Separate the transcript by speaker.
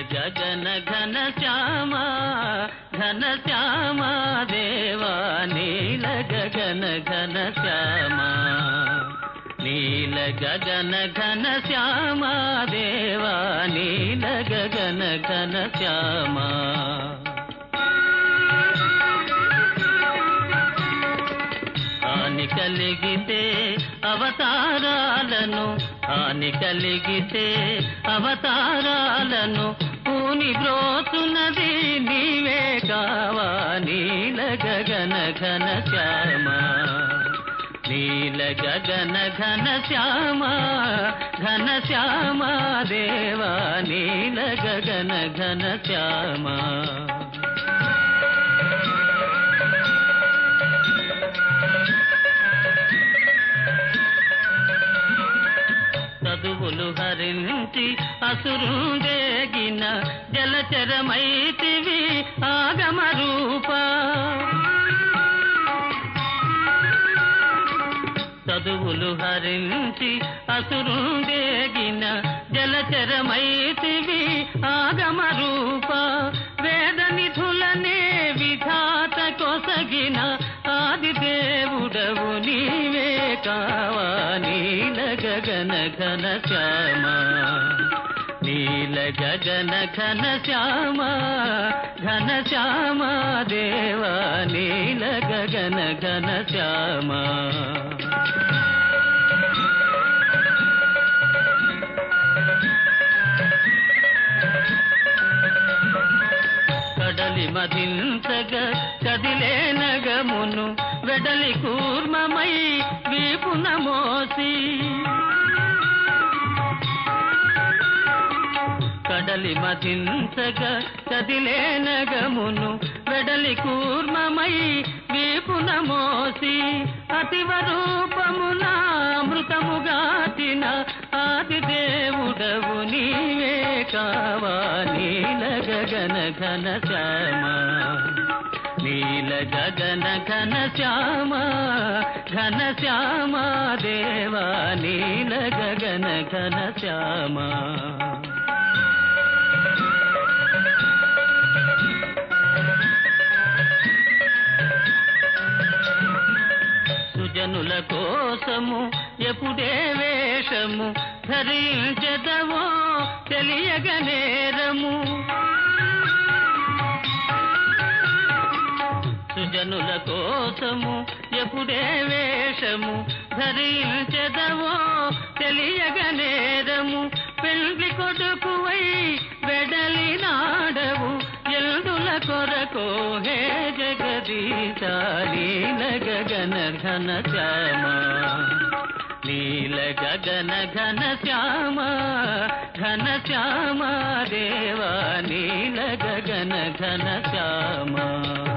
Speaker 1: గగన ఘన శ్యామ ఘన శ్యామ దేవా నీల గగన ఘన శ్యామ నీల గగన ఘన శ్యామ దేవా నీల గగన ఘన శ్యామ హాని కలిగితే అవతారాలను హాని కలిగితే అవతారాలను పూని బ్రోతున్నది నీవే కావా నీల గగన ఘన శ్యామ నీల గగన ఘన శ్యామ ఘన శ్యామ దేవా నీల గగన ఘన శ్యామ చదువులు హరించి అసురుందేగిన జలచరమైతివి ఆగమ రూప చదువులు హరించి అసురుందేగిన జలచరమైతివి ఆగమ రూప వేద నిధులనే విధాత కొసగిన ఆది దేవుడవు నీవే కావా నీల గగన ఘన శ్యామ నీల గగన ఘన శ్యామ ఘన శ్యామ దేవా నీల గగన ఘన శ్యామ కడలి మదించగ కదిలే నగమును వెడలి కూర్మమై వీపున మోసి కడలి మదించగ కదిలే నగమును వెడలి కూర్మమై వీపున మోసి అతివ రూపమున అమృతముగాచిన ఆది దేవుడవు నీవే కావా నీల గగన ఘన శ్యామ నీల గగన ఘన శ్యామ ఘన శ్యామ దేవా నీల గగన ఘన శ్యామ సుజనుల కోసము ఎప్పుడే వేషము ధరించదవో తెలియగనేరము సుజనుల కోసము ఎప్పుడే వేషము ధరించదవో తెలియగనేరము పెళ్లి కొడుకువై వెడలి నాడవు ఎల్దుల కొరకు హే జగదీశ నీల గగన ఘన శ్యామ నీల గగన ఘన శ్యామ ఘన శ్యామ దేవా నీల గగన ఘన శ్యామ